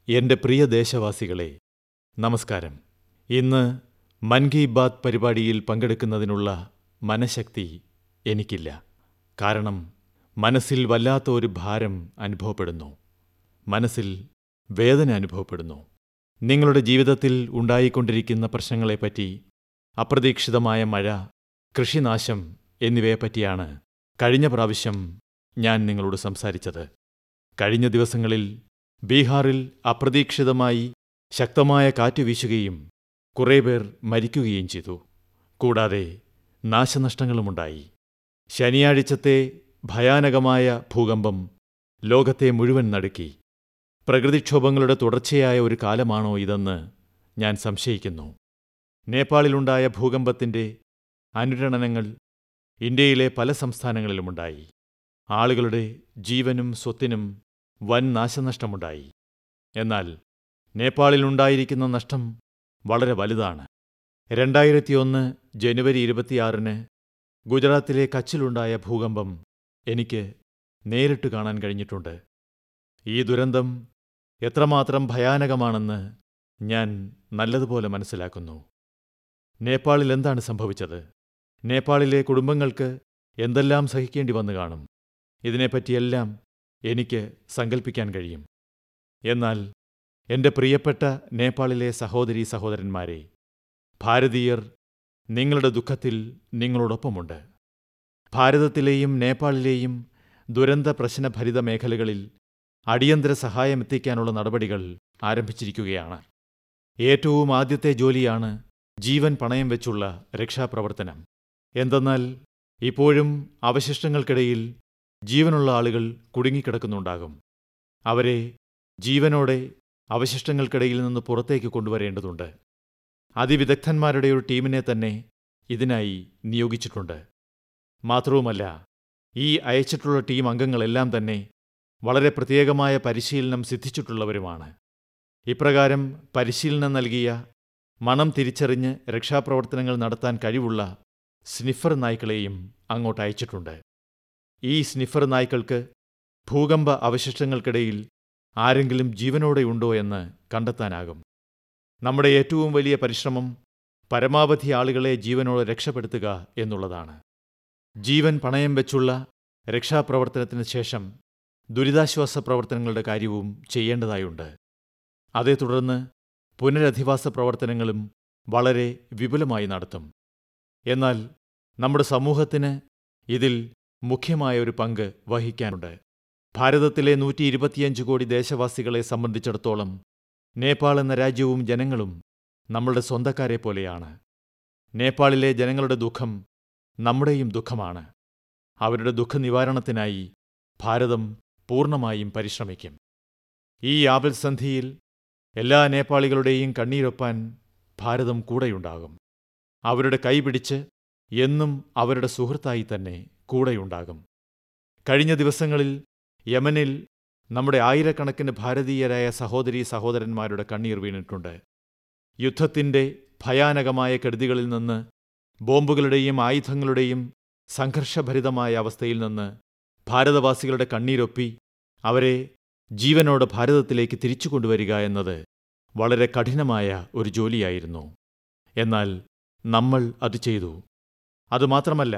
എന്റെ പ്രിയ ദേശവാസികളേ നമസ്കാരം ഇന്ന് മൻ കി ബാത് പരിപാടിയിൽ പങ്കെടുക്കുന്നതിനുള്ള മനഃശക്തി എനിക്കില്ല കാരണം മനസ്സിൽ വല്ലാത്ത ഒരു ഭാരം അനുഭവപ്പെടുന്നു മനസ്സിൽ വേദന അനുഭവപ്പെടുന്നു നിങ്ങളുടെ ജീവിതത്തിൽ ഉണ്ടായിക്കൊണ്ടിരിക്കുന്ന പ്രശ്നങ്ങളെപ്പറ്റി അപ്രതീക്ഷിതമായ മഴ കൃഷിനാശം എന്നിവയെപ്പറ്റിയാണ് കഴിഞ്ഞ പ്രാവശ്യം ഞാൻ നിങ്ങളോട് സംസാരിച്ചത് കഴിഞ്ഞ ദിവസങ്ങളിൽ ബീഹാറിൽ അപ്രതീക്ഷിതമായി ശക്തമായ കാറ്റ് വീശുകയും കുറേ പേർ മരിക്കുകയും ചെയ്തു കൂടാതെ നാശനഷ്ടങ്ങളുമുണ്ടായി ശനിയാഴ്ചത്തെ ഭയാനകമായ ഭൂകമ്പം ലോകത്തെ മുഴുവൻ നടുക്കി പ്രകൃതിക്ഷോഭങ്ങളുടെ തുടർച്ചയായ ഒരു കാലമാണോ ഇതെന്ന് ഞാൻ സംശയിക്കുന്നു നേപ്പാളിലുണ്ടായ ഭൂകമ്പത്തിന്റെ അനുരണനങ്ങൾ ഇന്ത്യയിലെ പല സംസ്ഥാനങ്ങളിലുമുണ്ടായി ആളുകളുടെ ജീവനും സ്വത്തിനും വൻ നാശനഷ്ടമുണ്ടായി എന്നാൽ നേപ്പാളിലുണ്ടായിരിക്കുന്ന നഷ്ടം വളരെ വലുതാണ് രണ്ടായിരത്തിയൊന്ന് ജനുവരി ഇരുപത്തിയാറിന് ഗുജറാത്തിലെ കച്ചിലുണ്ടായ ഭൂകമ്പം എനിക്ക് നേരിട്ട് കാണാൻ കഴിഞ്ഞിട്ടുണ്ട് ഈ ദുരന്തം എത്രമാത്രം ഭയാനകമാണെന്ന് ഞാൻ നല്ലതുപോലെ മനസ്സിലാക്കുന്നു നേപ്പാളിൽ എന്താണ് സംഭവിച്ചത് നേപ്പാളിലെ കുടുംബങ്ങൾക്ക് എന്തെല്ലാം സഹിക്കേണ്ടി വന്നു കാണും ഇതിനെപ്പറ്റിയെല്ലാം എനിക്ക് സങ്കൽപ്പിക്കാൻ കഴിയും എന്നാൽ എന്റെ പ്രിയപ്പെട്ട നേപ്പാളിലെ സഹോദരീ സഹോദരന്മാരെ ഭാരതീയർ നിങ്ങളുടെ ദുഃഖത്തിൽ നിങ്ങളോടൊപ്പമുണ്ട് ഭാരതത്തിലെയും നേപ്പാളിലെയും ദുരന്ത പ്രശ്നഭരിത മേഖലകളിൽ അടിയന്തര സഹായമെത്തിക്കാനുള്ള നടപടികൾ ആരംഭിച്ചിരിക്കുകയാണ് ഏറ്റവും ആദ്യത്തെ ജോലിയാണ് ജീവൻ പണയം വെച്ചുള്ള രക്ഷാപ്രവർത്തനം എന്തെന്നാൽ ഇപ്പോഴും അവശിഷ്ടങ്ങൾക്കിടയിൽ ജീവനുള്ള ആളുകൾ കുടുങ്ങിക്കിടക്കുന്നുണ്ടാകും അവരെ ജീവനോടെ അവശിഷ്ടങ്ങൾക്കിടയിൽ നിന്ന് പുറത്തേക്ക് കൊണ്ടുവരേണ്ടതുണ്ട് അതിവിദഗ്ധന്മാരുടെ ഒരു ടീമിനെ തന്നെ ഇതിനായി നിയോഗിച്ചിട്ടുണ്ട് മാത്രവുമല്ല ഈ അയച്ചിട്ടുള്ള ടീം അംഗങ്ങളെല്ലാം തന്നെ വളരെ പ്രത്യേകമായ പരിശീലനം സിദ്ധിച്ചിട്ടുള്ളവരുമാണ് ഇപ്രകാരം പരിശീലനം നൽകിയ മണം തിരിച്ചറിഞ്ഞ് രക്ഷാപ്രവർത്തനങ്ങൾ നടത്താൻ കഴിവുള്ള സ്നിഫർ നായ്ക്കളെയും അങ്ങോട്ട് അയച്ചിട്ടുണ്ട് ഈ സ്നിഫർ നായ്ക്കൾക്ക് ഭൂകമ്പ അവശിഷ്ടങ്ങൾക്കിടയിൽ ആരെങ്കിലും ജീവനോടെയുണ്ടോ എന്ന് കണ്ടെത്താനാകും നമ്മുടെ ഏറ്റവും വലിയ പരിശ്രമം പരമാവധി ആളുകളെ ജീവനോടെ രക്ഷപ്പെടുത്തുക എന്നുള്ളതാണ് ജീവൻ പണയം വെച്ചുള്ള രക്ഷാപ്രവർത്തനത്തിന് ശേഷം ദുരിതാശ്വാസ പ്രവർത്തനങ്ങളുടെ കാര്യവും ചെയ്യേണ്ടതായുണ്ട് അതേ തുടർന്ന് പുനരധിവാസ പ്രവർത്തനങ്ങളും വളരെ വിപുലമായി നടത്തും എന്നാൽ നമ്മുടെ സമൂഹത്തിന് ഇതിൽ മുഖ്യമായ ഒരു പങ്ക് വഹിക്കാനുണ്ട് ഭാരതത്തിലെ നൂറ്റി ഇരുപത്തിയഞ്ച് കോടി ദേശവാസികളെ സംബന്ധിച്ചിടത്തോളം നേപ്പാൾ എന്ന രാജ്യവും ജനങ്ങളും നമ്മളുടെ സ്വന്തക്കാരെ പോലെയാണ് നേപ്പാളിലെ ജനങ്ങളുടെ ദുഃഖം നമ്മുടെയും ദുഃഖമാണ് അവരുടെ ദുഃഖനിവാരണത്തിനായി ഭാരതം പൂർണ്ണമായും പരിശ്രമിക്കും ഈ ആപൽസന്ധിയിൽ എല്ലാ നേപ്പാളികളുടെയും കണ്ണീരൊപ്പാൻ ഭാരതം കൂടെയുണ്ടാകും അവരുടെ കൈപിടിച്ച് എന്നും അവരുടെ സുഹൃത്തായി തന്നെ കൂടെയുണ്ടാകും കഴിഞ്ഞ ദിവസങ്ങളിൽ യമനിൽ നമ്മുടെ ആയിരക്കണക്കിന് ഭാരതീയരായ സഹോദരീ സഹോദരന്മാരുടെ കണ്ണീർ വീണിട്ടുണ്ട് യുദ്ധത്തിന്റെ ഭയാനകമായ കെടുതികളിൽ നിന്ന് ബോംബുകളുടെയും ആയുധങ്ങളുടെയും സംഘർഷഭരിതമായ അവസ്ഥയിൽ നിന്ന് ഭാരതവാസികളുടെ കണ്ണീരൊപ്പി അവരെ ജീവനോടെ ഭാരതത്തിലേക്ക് തിരിച്ചു കൊണ്ടുവരിക എന്നത് വളരെ കഠിനമായ ഒരു ജോലിയായിരുന്നു എന്നാൽ നമ്മൾ അത് ചെയ്തു അതുമാത്രമല്ല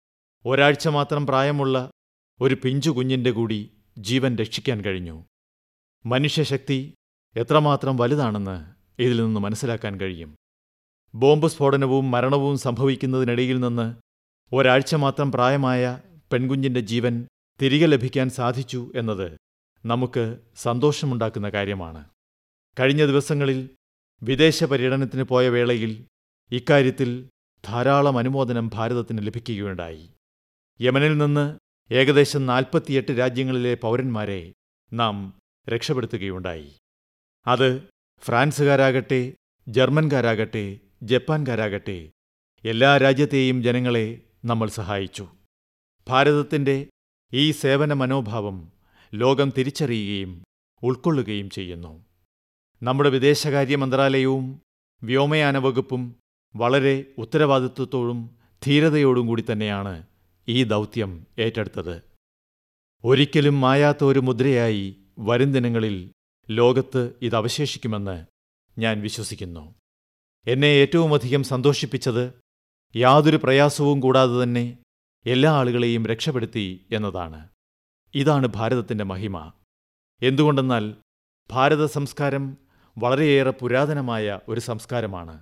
ഒരാഴ്ച മാത്രം പ്രായമുള്ള ഒരു പിഞ്ചു കുഞ്ഞിന്റെ കൂടി ജീവൻ രക്ഷിക്കാൻ കഴിഞ്ഞു മനുഷ്യശക്തി എത്രമാത്രം വലുതാണെന്ന് ഇതിൽ നിന്ന് മനസ്സിലാക്കാൻ കഴിയും ബോംബ് സ്ഫോടനവും മരണവും സംഭവിക്കുന്നതിനിടയിൽ നിന്ന് ഒരാഴ്ച മാത്രം പ്രായമായ പെൺകുഞ്ഞിന്റെ ജീവൻ തിരികെ ലഭിക്കാൻ സാധിച്ചു എന്നത് നമുക്ക് സന്തോഷമുണ്ടാക്കുന്ന കാര്യമാണ് കഴിഞ്ഞ ദിവസങ്ങളിൽ വിദേശ പര്യടനത്തിന് പോയ വേളയിൽ ഇക്കാര്യത്തിൽ ധാരാളം അനുമോദനം ഭാരതത്തിന് ലഭിക്കുകയുണ്ടായി യമനിൽ നിന്ന് ഏകദേശം നാൽപ്പത്തിയെട്ട് രാജ്യങ്ങളിലെ പൗരന്മാരെ നാം രക്ഷപ്പെടുത്തുകയുണ്ടായി അത് ഫ്രാൻസുകാരാകട്ടെ ജർമ്മൻകാരാകട്ടെ ജപ്പാൻകാരാകട്ടെ എല്ലാ രാജ്യത്തെയും ജനങ്ങളെ നമ്മൾ സഹായിച്ചു ഭാരതത്തിന്റെ ഈ സേവന മനോഭാവം ലോകം തിരിച്ചറിയുകയും ഉൾക്കൊള്ളുകയും ചെയ്യുന്നു നമ്മുടെ വിദേശകാര്യ മന്ത്രാലയവും വ്യോമയാന വകുപ്പും വളരെ ഉത്തരവാദിത്വത്തോടും ധീരതയോടും കൂടി തന്നെയാണ് ഈ ദൗത്യം ഏറ്റെടുത്തത് ഒരിക്കലും മായാത്ത ഒരു മുദ്രയായി വരും ദിനങ്ങളിൽ ലോകത്ത് ഇത് അവശേഷിക്കുമെന്ന് ഞാൻ വിശ്വസിക്കുന്നു എന്നെ ഏറ്റവുമധികം സന്തോഷിപ്പിച്ചത് യാതൊരു പ്രയാസവും കൂടാതെ തന്നെ എല്ലാ ആളുകളെയും രക്ഷപ്പെടുത്തി എന്നതാണ് ഇതാണ് ഭാരതത്തിൻ്റെ മഹിമ എന്തുകൊണ്ടെന്നാൽ ഭാരത സംസ്കാരം വളരെയേറെ പുരാതനമായ ഒരു സംസ്കാരമാണ്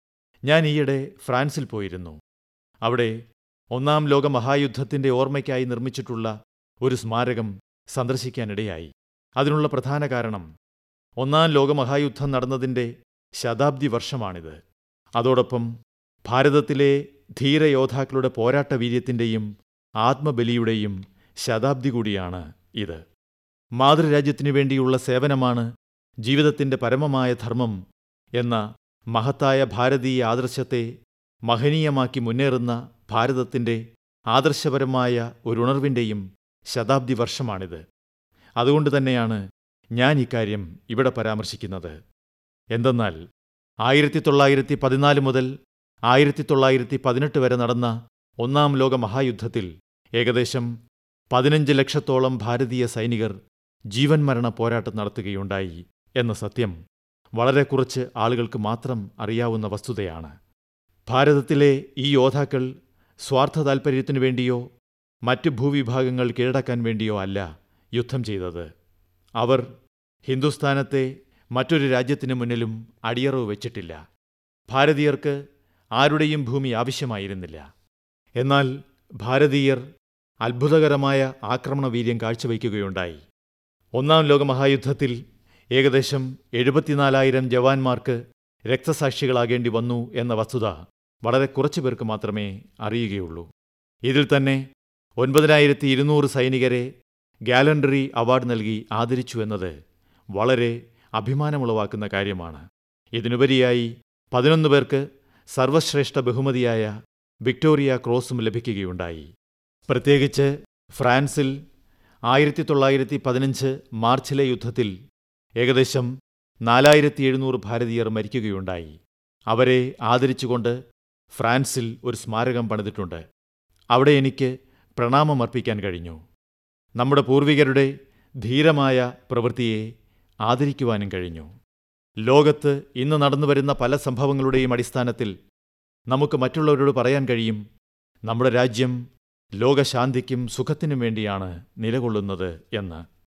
ഞാൻ ഈയിടെ ഫ്രാൻസിൽ പോയിരുന്നു അവിടെ ഒന്നാം ലോക മഹായുദ്ധത്തിൻ്റെ ഓർമ്മയ്ക്കായി നിർമ്മിച്ചിട്ടുള്ള ഒരു സ്മാരകം സന്ദർശിക്കാനിടയായി അതിനുള്ള പ്രധാന കാരണം ഒന്നാം ലോകമഹായുദ്ധം നടന്നതിൻ്റെ ശതാബ്ദി വർഷമാണിത് അതോടൊപ്പം ഭാരതത്തിലെ ധീരയോദ്ധാക്കളുടെ പോരാട്ട വീര്യത്തിൻ്റെയും ആത്മബലിയുടെയും ശതാബ്ദി കൂടിയാണ് ഇത് മാതൃരാജ്യത്തിനു വേണ്ടിയുള്ള സേവനമാണ് ജീവിതത്തിൻ്റെ പരമമായ ധർമ്മം എന്ന മഹത്തായ ഭാരതീയ ആദർശത്തെ മഹനീയമാക്കി മുന്നേറുന്ന ഭാരതത്തിൻ്റെ ആദർശപരമായ ഒരു ഉണർവിൻ്റെയും ശതാബ്ദി വർഷമാണിത് അതുകൊണ്ട് തന്നെയാണ് ഞാൻ ഇക്കാര്യം ഇവിടെ പരാമർശിക്കുന്നത് എന്തെന്നാൽ ആയിരത്തി തൊള്ളായിരത്തി പതിനാല് മുതൽ ആയിരത്തി തൊള്ളായിരത്തി പതിനെട്ട് വരെ നടന്ന ഒന്നാം ലോക മഹായുദ്ധത്തിൽ ഏകദേശം പതിനഞ്ച് ലക്ഷത്തോളം ഭാരതീയ സൈനികർ ജീവൻ മരണ പോരാട്ടം നടത്തുകയുണ്ടായി എന്ന സത്യം വളരെ കുറച്ച് ആളുകൾക്ക് മാത്രം അറിയാവുന്ന വസ്തുതയാണ് ഭാരതത്തിലെ ഈ യോദ്ധാക്കൾ സ്വാർത്ഥ താൽപ്പര്യത്തിനു വേണ്ടിയോ മറ്റ് ഭൂവിഭാഗങ്ങൾ കീഴടക്കാൻ വേണ്ടിയോ അല്ല യുദ്ധം ചെയ്തത് അവർ ഹിന്ദുസ്ഥാനത്തെ മറ്റൊരു രാജ്യത്തിനു മുന്നിലും അടിയറവ് വച്ചിട്ടില്ല ഭാരതീയർക്ക് ആരുടെയും ഭൂമി ആവശ്യമായിരുന്നില്ല എന്നാൽ ഭാരതീയർ അത്ഭുതകരമായ ആക്രമണവീര്യം കാഴ്ചവയ്ക്കുകയുണ്ടായി ഒന്നാം ലോകമഹായുദ്ധത്തിൽ ഏകദേശം എഴുപത്തിനാലായിരം ജവാന്മാർക്ക് രക്തസാക്ഷികളാകേണ്ടി വന്നു എന്ന വസ്തുത വളരെ കുറച്ചു പേർക്ക് മാത്രമേ അറിയുകയുള്ളൂ ഇതിൽ തന്നെ ഒൻപതിനായിരത്തി ഇരുന്നൂറ് സൈനികരെ ഗാലണ്ടറി അവാർഡ് നൽകി ആദരിച്ചു എന്നത് വളരെ അഭിമാനമുളവാക്കുന്ന കാര്യമാണ് ഇതിനുപരിയായി പതിനൊന്ന് പേർക്ക് സർവശ്രേഷ്ഠ ബഹുമതിയായ വിക്ടോറിയ ക്രോസും ലഭിക്കുകയുണ്ടായി പ്രത്യേകിച്ച് ഫ്രാൻസിൽ ആയിരത്തി തൊള്ളായിരത്തി പതിനഞ്ച് മാർച്ചിലെ യുദ്ധത്തിൽ ഏകദേശം നാലായിരത്തി എഴുന്നൂറ് ഭാരതീയർ മരിക്കുകയുണ്ടായി അവരെ ആദരിച്ചുകൊണ്ട് ഫ്രാൻസിൽ ഒരു സ്മാരകം പണിതിട്ടുണ്ട് അവിടെ എനിക്ക് പ്രണാമമർപ്പിക്കാൻ കഴിഞ്ഞു നമ്മുടെ പൂർവികരുടെ ധീരമായ പ്രവൃത്തിയെ ആദരിക്കുവാനും കഴിഞ്ഞു ലോകത്ത് ഇന്ന് നടന്നുവരുന്ന പല സംഭവങ്ങളുടെയും അടിസ്ഥാനത്തിൽ നമുക്ക് മറ്റുള്ളവരോട് പറയാൻ കഴിയും നമ്മുടെ രാജ്യം ലോകശാന്തിക്കും സുഖത്തിനും വേണ്ടിയാണ് നിലകൊള്ളുന്നത് എന്ന്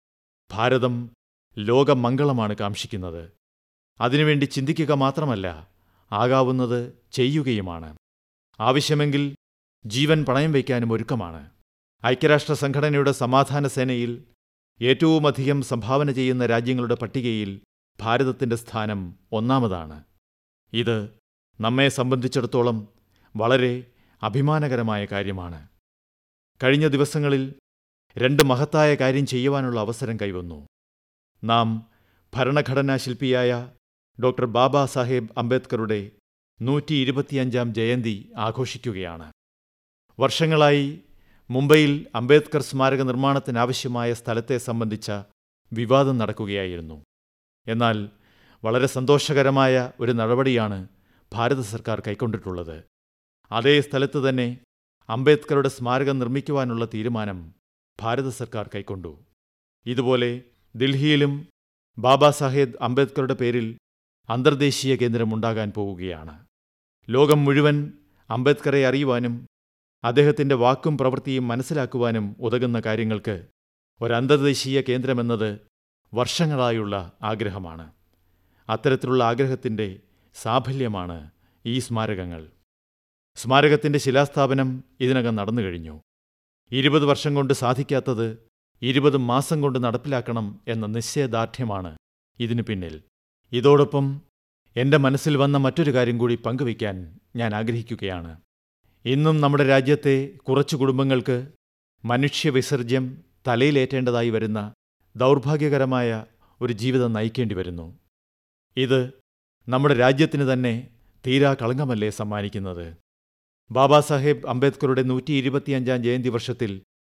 ഭാരതം ലോകമംഗളമാണ് കാംക്ഷിക്കുന്നത് അതിനുവേണ്ടി ചിന്തിക്കുക മാത്രമല്ല ആകാവുന്നത് ചെയ്യുകയുമാണ് ആവശ്യമെങ്കിൽ ജീവൻ പണയം വയ്ക്കാനും ഒരുക്കമാണ് ഐക്യരാഷ്ട്ര സംഘടനയുടെ സമാധാന സേനയിൽ ഏറ്റവുമധികം സംഭാവന ചെയ്യുന്ന രാജ്യങ്ങളുടെ പട്ടികയിൽ ഭാരതത്തിൻ്റെ സ്ഥാനം ഒന്നാമതാണ് ഇത് നമ്മെ സംബന്ധിച്ചിടത്തോളം വളരെ അഭിമാനകരമായ കാര്യമാണ് കഴിഞ്ഞ ദിവസങ്ങളിൽ രണ്ട് മഹത്തായ കാര്യം ചെയ്യുവാനുള്ള അവസരം കൈവന്നു നാം ഭരണഘടനാ ശില്പിയായ ഡോക്ടർ ബാബാ സാഹേബ് അംബേദ്കറുടെ നൂറ്റി ഇരുപത്തിയഞ്ചാം ജയന്തി ആഘോഷിക്കുകയാണ് വർഷങ്ങളായി മുംബൈയിൽ അംബേദ്കർ സ്മാരക നിർമ്മാണത്തിനാവശ്യമായ സ്ഥലത്തെ സംബന്ധിച്ച വിവാദം നടക്കുകയായിരുന്നു എന്നാൽ വളരെ സന്തോഷകരമായ ഒരു നടപടിയാണ് ഭാരത സർക്കാർ കൈക്കൊണ്ടിട്ടുള്ളത് അതേ സ്ഥലത്ത് തന്നെ അംബേദ്കറുടെ സ്മാരകം നിർമ്മിക്കുവാനുള്ള തീരുമാനം ഭാരത സർക്കാർ കൈക്കൊണ്ടു ഇതുപോലെ ദിൽഹിയിലും ബാബാ സാഹേബ് അംബേദ്കറുടെ പേരിൽ അന്തർദേശീയ കേന്ദ്രം ഉണ്ടാകാൻ പോവുകയാണ് ലോകം മുഴുവൻ അംബേദ്കറെ അറിയുവാനും അദ്ദേഹത്തിൻ്റെ വാക്കും പ്രവൃത്തിയും മനസ്സിലാക്കുവാനും ഉതകുന്ന കാര്യങ്ങൾക്ക് ഒരന്തർദേശീയ കേന്ദ്രമെന്നത് വർഷങ്ങളായുള്ള ആഗ്രഹമാണ് അത്തരത്തിലുള്ള ആഗ്രഹത്തിൻ്റെ സാഫല്യമാണ് ഈ സ്മാരകങ്ങൾ സ്മാരകത്തിൻ്റെ ശിലാസ്ഥാപനം ഇതിനകം നടന്നു കഴിഞ്ഞു ഇരുപത് വർഷം കൊണ്ട് സാധിക്കാത്തത് ഇരുപത് മാസം കൊണ്ട് നടപ്പിലാക്കണം എന്ന നിശ്ചയദാർഢ്യമാണ് ഇതിനു പിന്നിൽ ഇതോടൊപ്പം എൻ്റെ മനസ്സിൽ വന്ന മറ്റൊരു കാര്യം കൂടി പങ്കുവയ്ക്കാൻ ഞാൻ ആഗ്രഹിക്കുകയാണ് ഇന്നും നമ്മുടെ രാജ്യത്തെ കുറച്ചു കുടുംബങ്ങൾക്ക് മനുഷ്യവിസർജ്യം തലയിലേറ്റേണ്ടതായി വരുന്ന ദൗർഭാഗ്യകരമായ ഒരു ജീവിതം നയിക്കേണ്ടി വരുന്നു ഇത് നമ്മുടെ രാജ്യത്തിന് തന്നെ തീരാ കളങ്കമല്ലേ സമ്മാനിക്കുന്നത് ബാബാ സാഹേബ് അംബേദ്കറുടെ നൂറ്റി ഇരുപത്തിയഞ്ചാം ജയന്തി വർഷത്തിൽ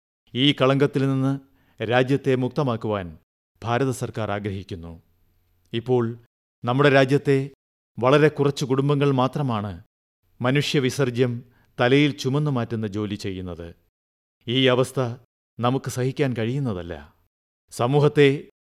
ഈ കളങ്കത്തിൽ നിന്ന് രാജ്യത്തെ മുക്തമാക്കുവാൻ ഭാരത സർക്കാർ ആഗ്രഹിക്കുന്നു ഇപ്പോൾ നമ്മുടെ രാജ്യത്തെ വളരെ കുറച്ച് കുടുംബങ്ങൾ മാത്രമാണ് മനുഷ്യവിസർജ്യം തലയിൽ ചുമന്നു മാറ്റുന്ന ജോലി ചെയ്യുന്നത് ഈ അവസ്ഥ നമുക്ക് സഹിക്കാൻ കഴിയുന്നതല്ല സമൂഹത്തെ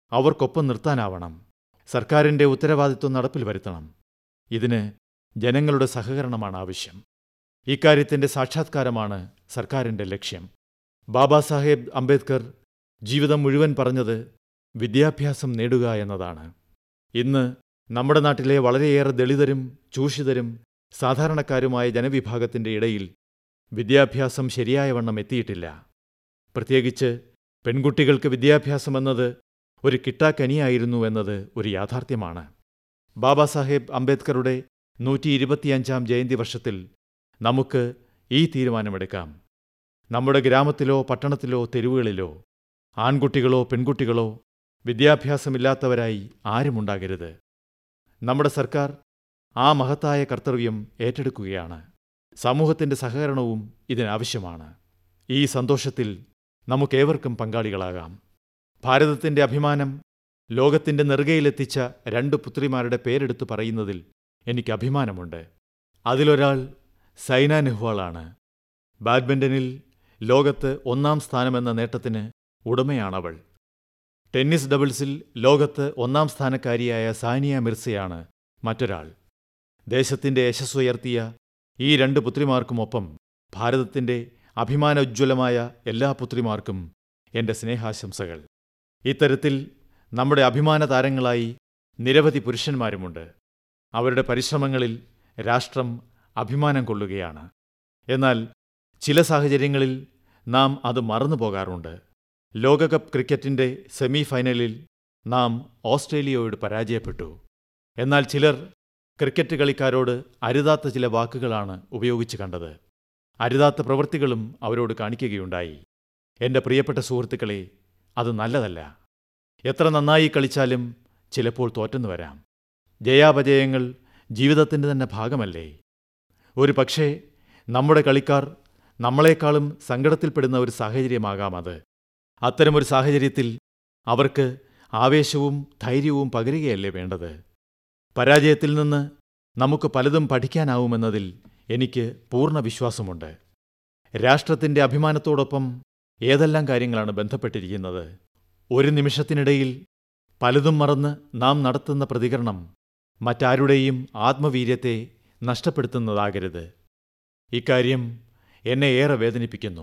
അവർക്കൊപ്പം നിർത്താനാവണം സർക്കാരിന്റെ ഉത്തരവാദിത്വം നടപ്പിൽ വരുത്തണം ഇതിന് ജനങ്ങളുടെ സഹകരണമാണ് ആവശ്യം ഇക്കാര്യത്തിന്റെ സാക്ഷാത്കാരമാണ് സർക്കാരിന്റെ ലക്ഷ്യം ബാബാ സാഹേബ് അംബേദ്കർ ജീവിതം മുഴുവൻ പറഞ്ഞത് വിദ്യാഭ്യാസം നേടുക എന്നതാണ് ഇന്ന് നമ്മുടെ നാട്ടിലെ വളരെയേറെ ദളിതരും ചൂഷിതരും സാധാരണക്കാരുമായ ജനവിഭാഗത്തിന്റെ ഇടയിൽ വിദ്യാഭ്യാസം ശരിയായവണ്ണം എത്തിയിട്ടില്ല പ്രത്യേകിച്ച് പെൺകുട്ടികൾക്ക് വിദ്യാഭ്യാസമെന്നത് ഒരു കിട്ടാക്കനിയായിരുന്നു എന്നത് ഒരു യാഥാർത്ഥ്യമാണ് ബാബാ സാഹേബ് അംബേദ്കറുടെ നൂറ്റി ഇരുപത്തിയഞ്ചാം ജയന്തി വർഷത്തിൽ നമുക്ക് ഈ തീരുമാനമെടുക്കാം നമ്മുടെ ഗ്രാമത്തിലോ പട്ടണത്തിലോ തെരുവുകളിലോ ആൺകുട്ടികളോ പെൺകുട്ടികളോ വിദ്യാഭ്യാസമില്ലാത്തവരായി ആരുമുണ്ടാകരുത് നമ്മുടെ സർക്കാർ ആ മഹത്തായ കർത്തവ്യം ഏറ്റെടുക്കുകയാണ് സമൂഹത്തിന്റെ സഹകരണവും ഇതിനാവശ്യമാണ് ഈ സന്തോഷത്തിൽ നമുക്കേവർക്കും പങ്കാളികളാകാം ഭാരതത്തിന്റെ അഭിമാനം ലോകത്തിന്റെ നെറുകയിലെത്തിച്ച രണ്ട് പുത്രിമാരുടെ പേരെടുത്ത് പറയുന്നതിൽ എനിക്ക് അഭിമാനമുണ്ട് അതിലൊരാൾ സൈന നെഹ്വാളാണ് ബാഡ്മിന്റണിൽ ലോകത്ത് ഒന്നാം സ്ഥാനമെന്ന നേട്ടത്തിന് ഉടമയാണവൾ ടെന്നീസ് ഡബിൾസിൽ ലോകത്ത് ഒന്നാം സ്ഥാനക്കാരിയായ സാനിയ മിർസയാണ് മറ്റൊരാൾ ദേശത്തിന്റെ യശസ്സുയർത്തിയ ഈ രണ്ട് പുത്രിമാർക്കുമൊപ്പം ഭാരതത്തിന്റെ അഭിമാനോജ്വലമായ എല്ലാ പുത്രിമാർക്കും എന്റെ സ്നേഹാശംസകൾ ഇത്തരത്തിൽ നമ്മുടെ അഭിമാന താരങ്ങളായി നിരവധി പുരുഷന്മാരുമുണ്ട് അവരുടെ പരിശ്രമങ്ങളിൽ രാഷ്ട്രം അഭിമാനം കൊള്ളുകയാണ് എന്നാൽ ചില സാഹചര്യങ്ങളിൽ നാം അത് മറന്നു പോകാറുണ്ട് ലോകകപ്പ് ക്രിക്കറ്റിന്റെ സെമി ഫൈനലിൽ നാം ഓസ്ട്രേലിയയോട് പരാജയപ്പെട്ടു എന്നാൽ ചിലർ ക്രിക്കറ്റ് കളിക്കാരോട് അരുതാത്ത ചില വാക്കുകളാണ് ഉപയോഗിച്ചു കണ്ടത് അരുതാത്ത പ്രവൃത്തികളും അവരോട് കാണിക്കുകയുണ്ടായി എന്റെ പ്രിയപ്പെട്ട സുഹൃത്തുക്കളെ അത് നല്ലതല്ല എത്ര നന്നായി കളിച്ചാലും ചിലപ്പോൾ തോറ്റെന്നു വരാം ജയാപജയങ്ങൾ ജീവിതത്തിൻ്റെ തന്നെ ഭാഗമല്ലേ ഒരു പക്ഷേ നമ്മുടെ കളിക്കാർ നമ്മളെക്കാളും സങ്കടത്തിൽപ്പെടുന്ന ഒരു സാഹചര്യമാകാം അത് അത്തരമൊരു സാഹചര്യത്തിൽ അവർക്ക് ആവേശവും ധൈര്യവും പകരുകയല്ലേ വേണ്ടത് പരാജയത്തിൽ നിന്ന് നമുക്ക് പലതും പഠിക്കാനാവുമെന്നതിൽ എനിക്ക് പൂർണ്ണ വിശ്വാസമുണ്ട് രാഷ്ട്രത്തിന്റെ അഭിമാനത്തോടൊപ്പം ഏതെല്ലാം കാര്യങ്ങളാണ് ബന്ധപ്പെട്ടിരിക്കുന്നത് ഒരു നിമിഷത്തിനിടയിൽ പലതും മറന്ന് നാം നടത്തുന്ന പ്രതികരണം മറ്റാരുടെയും ആത്മവീര്യത്തെ നഷ്ടപ്പെടുത്തുന്നതാകരുത് ഇക്കാര്യം എന്നെ ഏറെ വേദനിപ്പിക്കുന്നു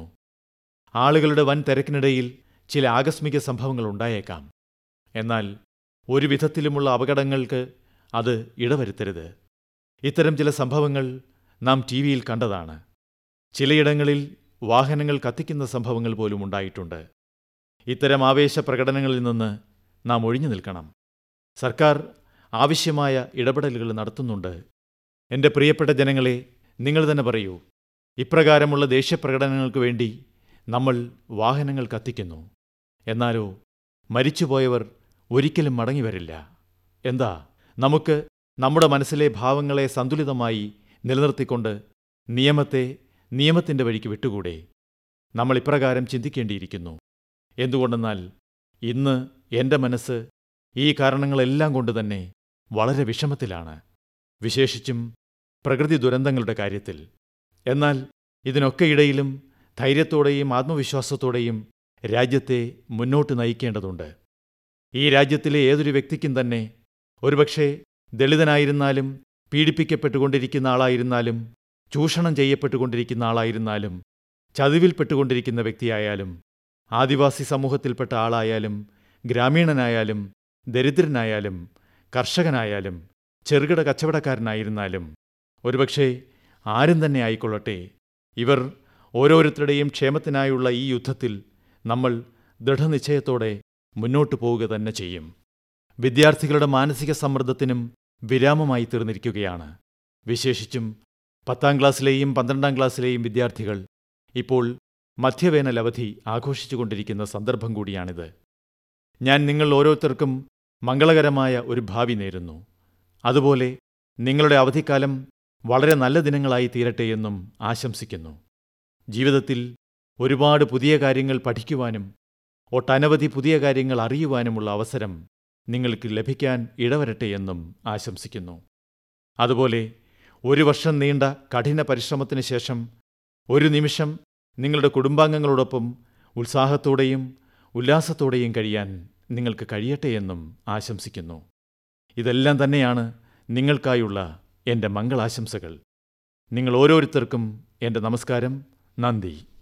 ആളുകളുടെ വൻ തിരക്കിനിടയിൽ ചില ആകസ്മിക സംഭവങ്ങൾ ഉണ്ടായേക്കാം എന്നാൽ ഒരു വിധത്തിലുമുള്ള അപകടങ്ങൾക്ക് അത് ഇടവരുത്തരുത് ഇത്തരം ചില സംഭവങ്ങൾ നാം ടി വിയിൽ കണ്ടതാണ് ചിലയിടങ്ങളിൽ വാഹനങ്ങൾ കത്തിക്കുന്ന സംഭവങ്ങൾ പോലും ഉണ്ടായിട്ടുണ്ട് ഇത്തരം ആവേശ പ്രകടനങ്ങളിൽ നിന്ന് നാം ഒഴിഞ്ഞു നിൽക്കണം സർക്കാർ ആവശ്യമായ ഇടപെടലുകൾ നടത്തുന്നുണ്ട് എൻ്റെ പ്രിയപ്പെട്ട ജനങ്ങളെ നിങ്ങൾ തന്നെ പറയൂ ഇപ്രകാരമുള്ള ദേഷ്യപ്രകടനങ്ങൾക്ക് വേണ്ടി നമ്മൾ വാഹനങ്ങൾ കത്തിക്കുന്നു എന്നാലോ മരിച്ചുപോയവർ ഒരിക്കലും മടങ്ങിവരില്ല എന്താ നമുക്ക് നമ്മുടെ മനസ്സിലെ ഭാവങ്ങളെ സന്തുലിതമായി നിലനിർത്തിക്കൊണ്ട് നിയമത്തെ നിയമത്തിൻ്റെ വഴിക്ക് വിട്ടുകൂടെ നമ്മൾ ഇപ്രകാരം ചിന്തിക്കേണ്ടിയിരിക്കുന്നു എന്തുകൊണ്ടെന്നാൽ ഇന്ന് എൻ്റെ മനസ്സ് ഈ കാരണങ്ങളെല്ലാം കൊണ്ട് തന്നെ വളരെ വിഷമത്തിലാണ് വിശേഷിച്ചും പ്രകൃതി ദുരന്തങ്ങളുടെ കാര്യത്തിൽ എന്നാൽ ഇതിനൊക്കെയിടയിലും ധൈര്യത്തോടെയും ആത്മവിശ്വാസത്തോടെയും രാജ്യത്തെ മുന്നോട്ട് നയിക്കേണ്ടതുണ്ട് ഈ രാജ്യത്തിലെ ഏതൊരു വ്യക്തിക്കും തന്നെ ഒരുപക്ഷെ ദളിതനായിരുന്നാലും പീഡിപ്പിക്കപ്പെട്ടുകൊണ്ടിരിക്കുന്ന ആളായിരുന്നാലും ചൂഷണം ചെയ്യപ്പെട്ടുകൊണ്ടിരിക്കുന്ന ആളായിരുന്നാലും ചതിവിൽപ്പെട്ടുകൊണ്ടിരിക്കുന്ന വ്യക്തിയായാലും ആദിവാസി സമൂഹത്തിൽപ്പെട്ട ആളായാലും ഗ്രാമീണനായാലും ദരിദ്രനായാലും കർഷകനായാലും ചെറുകിട കച്ചവടക്കാരനായിരുന്നാലും ഒരുപക്ഷെ ആരും തന്നെ ആയിക്കൊള്ളട്ടെ ഇവർ ഓരോരുത്തരുടെയും ക്ഷേമത്തിനായുള്ള ഈ യുദ്ധത്തിൽ നമ്മൾ ദൃഢനിശ്ചയത്തോടെ മുന്നോട്ടു പോവുക തന്നെ ചെയ്യും വിദ്യാർത്ഥികളുടെ മാനസിക സമ്മർദ്ദത്തിനും വിരാമമായി തീർന്നിരിക്കുകയാണ് വിശേഷിച്ചും പത്താം ക്ലാസ്സിലെയും പന്ത്രണ്ടാം ക്ലാസ്സിലെയും വിദ്യാർത്ഥികൾ ഇപ്പോൾ മധ്യവേനൽ അവധി ആഘോഷിച്ചുകൊണ്ടിരിക്കുന്ന സന്ദർഭം കൂടിയാണിത് ഞാൻ നിങ്ങൾ ഓരോരുത്തർക്കും മംഗളകരമായ ഒരു ഭാവി നേരുന്നു അതുപോലെ നിങ്ങളുടെ അവധിക്കാലം വളരെ നല്ല ദിനങ്ങളായി തീരട്ടെയെന്നും ആശംസിക്കുന്നു ജീവിതത്തിൽ ഒരുപാട് പുതിയ കാര്യങ്ങൾ പഠിക്കുവാനും ഒട്ടനവധി പുതിയ കാര്യങ്ങൾ അറിയുവാനുമുള്ള അവസരം നിങ്ങൾക്ക് ലഭിക്കാൻ ഇടവരട്ടെയെന്നും ആശംസിക്കുന്നു അതുപോലെ ഒരു വർഷം നീണ്ട കഠിന പരിശ്രമത്തിന് ശേഷം ഒരു നിമിഷം നിങ്ങളുടെ കുടുംബാംഗങ്ങളോടൊപ്പം ഉത്സാഹത്തോടെയും ഉല്ലാസത്തോടെയും കഴിയാൻ നിങ്ങൾക്ക് കഴിയട്ടെ എന്നും ആശംസിക്കുന്നു ഇതെല്ലാം തന്നെയാണ് നിങ്ങൾക്കായുള്ള എൻ്റെ മംഗളാശംസകൾ നിങ്ങൾ ഓരോരുത്തർക്കും എൻ്റെ നമസ്കാരം നന്ദി